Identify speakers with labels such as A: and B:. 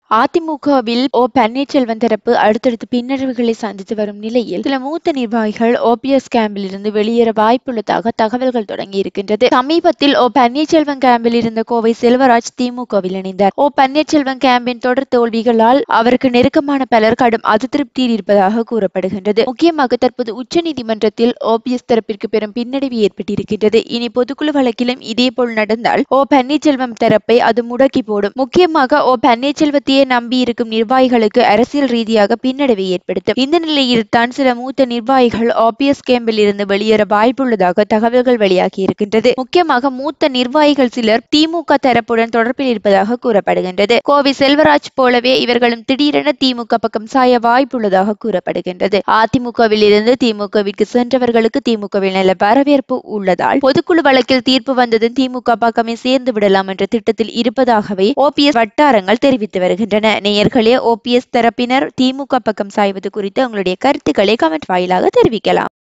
A: அதிமுகவில் ஓ பன்னீர்செல்வம் தரப்பு அடுத்தடுத்து பின்னடைவுகளை சந்தித்து வரும் நிலையில் சில மூத்த நிர்வாகிகள் ஓபிஎஸ் கேம்பில் இருந்து வெளியேற வாய்ப்புள்ளதாக தகவல்கள் தொடங்கி இருக்கின்றது சமீபத்தில் ஓ பன்னீர்செல்வம் கேம்பில் இருந்த கோவை செல்வராஜ் திமுகவில் இணைந்தார் ஓ பன்னீர்செல்வம் கேம்பின் தொடர் தோல்விகளால் அவருக்கு நெருக்கமான பலர் கடும் அதிருப்தியில் இருப்பதாக கூறப்படுகின்றது முக்கியமாக தற்போது உச்சநீதிமன்றத்தில் ஓபிஎஸ் தரப்பிற்கு பெரும் பின்னடைவு ஏற்பட்டிருக்கின்றது இனி பொதுக்குழு வழக்கிலும் இதேபோல் நடந்தால் ஓ பன்னீர்செல்வம் தரப்பை அது முடக்கி போடும் முக்கியமாக ஓ பன்னீர்செல்வத்தையே நம்பி இருக்கும் நிர்வாகிகளுக்கு அரசியல் ரீதியாக பின்னடைவை ஏற்படுத்தும் இந்த நிலையில் தான் சில மூத்த நிர்வாகிகள் ஓபிஎஸ் கேம்பில் இருந்து வெளியேற வாய்ப்புள்ளதாக தகவல்கள் வெளியாகி இருக்கின்றது முக்கியமாக மூத்த நிர்வாகிகள் சிலர் திமுக தரப்புடன் தொடர்பில் இருப்பதாக கூறப்படுகின்றது கோவை செல்வராஜ் போலவே இவர்களும் திடீரென திமுக பக்கம் சாய வாய்ப்புள்ளதாக கூறப்படுகின்றது அதிமுகவில் இருந்து திமுகவிற்கு சென்றவர்களுக்கு திமுகவில் நல்ல வரவேற்பு உள்ளதால் பொதுக்குழு வழக்கில் தீர்ப்பு வந்ததும் திமுக பக்கமே சேர்ந்து விடலாம் என்ற திட்டத்தில் இருப்பதாகவே ஓபிஎஸ் வட்டாரங்கள் தெரிவித்து வருகின்றன நேயர்களே ஓபிஎஸ் தரப்பினர் திமுக பக்கம் சாய்வது குறித்து உங்களுடைய கருத்துக்களை கமெண்ட் வாயிலாக தெரிவிக்கலாம்